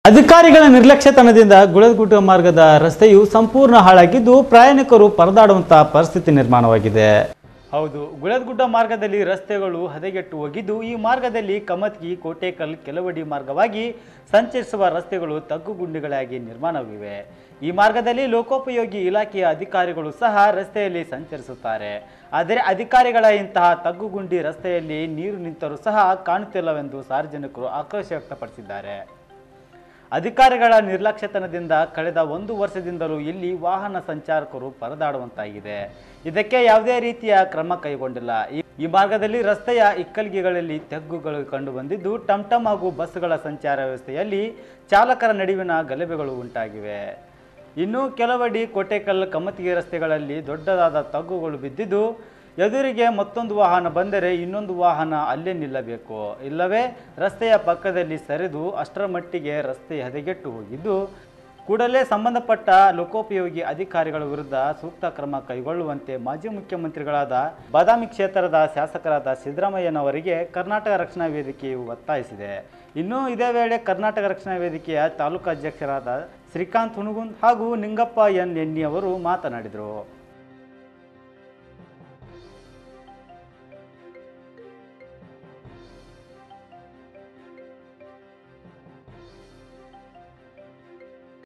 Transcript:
ಅಧಿಕಾರಿಗಳ ನಿರ್ಲಕ್ಷ್ಯತನದಿಂದ ಗುಳದಗುಡ್ಡ ಮಾರ್ಗದ ರಸ್ತೆಯು ಸಂಪೂರ್ಣ ಹಾಳಾಗಿದ್ದು ಪ್ರಯಾಣಿಕರು ಪರದಾಡುವಂತಹ ಪರಿಸ್ಥಿತಿ ನಿರ್ಮಾಣವಾಗಿದೆ ಹೌದು ಗುಳದಗುಡ್ಡ ಮಾರ್ಗದಲ್ಲಿ ರಸ್ತೆಗಳು ಹದಗೆಟ್ಟು ಹೋಗಿದ್ದು ಈ ಮಾರ್ಗದಲ್ಲಿ ಕಮತ್ಗಿ ಕೋಟೆಕಲ್ ಕೆಲವಡಿ ಮಾರ್ಗವಾಗಿ ಸಂಚರಿಸುವ ರಸ್ತೆಗಳು ತಗ್ಗುಗುಂಡಿಗಳಾಗಿ ನಿರ್ಮಾಣವಾಗಿವೆ ಈ ಮಾರ್ಗದಲ್ಲಿ ಲೋಕೋಪಯೋಗಿ ಇಲಾಖೆಯ ಅಧಿಕಾರಿಗಳು ಸಹ ರಸ್ತೆಯಲ್ಲಿ ಸಂಚರಿಸುತ್ತಾರೆ ಆದರೆ ಅಧಿಕಾರಿಗಳ ಇಂತಹ ತಗ್ಗುಗುಂಡಿ ರಸ್ತೆಯಲ್ಲಿ ನೀರು ನಿಂತರೂ ಸಹ ಕಾಣುತ್ತಿಲ್ಲವೆಂದು ಸಾರ್ವಜನಿಕರು ಆಕ್ರೋಶ ವ್ಯಕ್ತಪಡಿಸಿದ್ದಾರೆ ಅಧಿಕಾರಿಗಳ ನಿರ್ಲಕ್ಷ್ಯತನದಿಂದ ಕಳೆದ ಒಂದು ವರ್ಷದಿಂದಲೂ ಇಲ್ಲಿ ವಾಹನ ಸಂಚಾರಕರು ಪರದಾಡುವಂತಾಗಿದೆ ಇದಕ್ಕೆ ಯಾವುದೇ ರೀತಿಯ ಕ್ರಮ ಕೈಗೊಂಡಿಲ್ಲ ಈ- ಈ ಮಾರ್ಗದಲ್ಲಿ ರಸ್ತೆಯ ಇಕ್ಕಲ್ಗಿಗಳಲ್ಲಿ ತೆಗ್ಗುಗಳು ಕಂಡು ಬಂದಿದ್ದು ಟಮ್ ಟಮ್ ಹಾಗೂ ಬಸ್ಗಳ ಸಂಚಾರ ವ್ಯವಸ್ಥೆಯಲ್ಲಿ ಚಾಲಕರ ನಡುವಿನ ಗಲಭೆಗಳು ಉಂಟಾಗಿವೆ ಇನ್ನು ಕೆಲವಡಿ ಕೋಟೆಕಲ್ ಕಮ್ಮತಿಗೆ ರಸ್ತೆಗಳಲ್ಲಿ ದೊಡ್ಡದಾದ ತಗ್ಗುಗಳು ಬಿದ್ದಿದ್ದು ಎದುರಿಗೆ ಮತ್ತೊಂದು ವಾಹನ ಬಂದರೆ ಇನ್ನೊಂದು ವಾಹನ ಅಲ್ಲೇ ನಿಲ್ಲಬೇಕು ಇಲ್ಲವೇ ರಸ್ತೆಯ ಪಕ್ಕದಲ್ಲಿ ಸರಿದು ಅಷ್ಟರ ಮಟ್ಟಿಗೆ ರಸ್ತೆ ಹದಗೆಟ್ಟು ಹೋಗಿದ್ದು ಕೂಡಲೇ ಸಂಬಂಧಪಟ್ಟ ಲೋಕೋಪಯೋಗಿ ಅಧಿಕಾರಿಗಳ ವಿರುದ್ಧ ಸೂಕ್ತ ಕ್ರಮ ಕೈಗೊಳ್ಳುವಂತೆ ಮಾಜಿ ಮುಖ್ಯಮಂತ್ರಿಗಳಾದ ಬಾದಾಮಿ ಕ್ಷೇತ್ರದ ಶಾಸಕರಾದ ಸಿದ್ದರಾಮಯ್ಯನವರಿಗೆ ಕರ್ನಾಟಕ ರಕ್ಷಣಾ ವೇದಿಕೆಯು ಒತ್ತಾಯಿಸಿದೆ ಇನ್ನು ಇದೇ ವೇಳೆ ಕರ್ನಾಟಕ ರಕ್ಷಣಾ ವೇದಿಕೆಯ ತಾಲೂಕು ಅಧ್ಯಕ್ಷರಾದ ಶ್ರೀಕಾಂತ್ ಹುಣಗುಂದ್ ಹಾಗೂ ನಿಂಗಪ್ಪ ಎನ್ ಎನ್ನಿ ಅವರು ಮಾತನಾಡಿದರು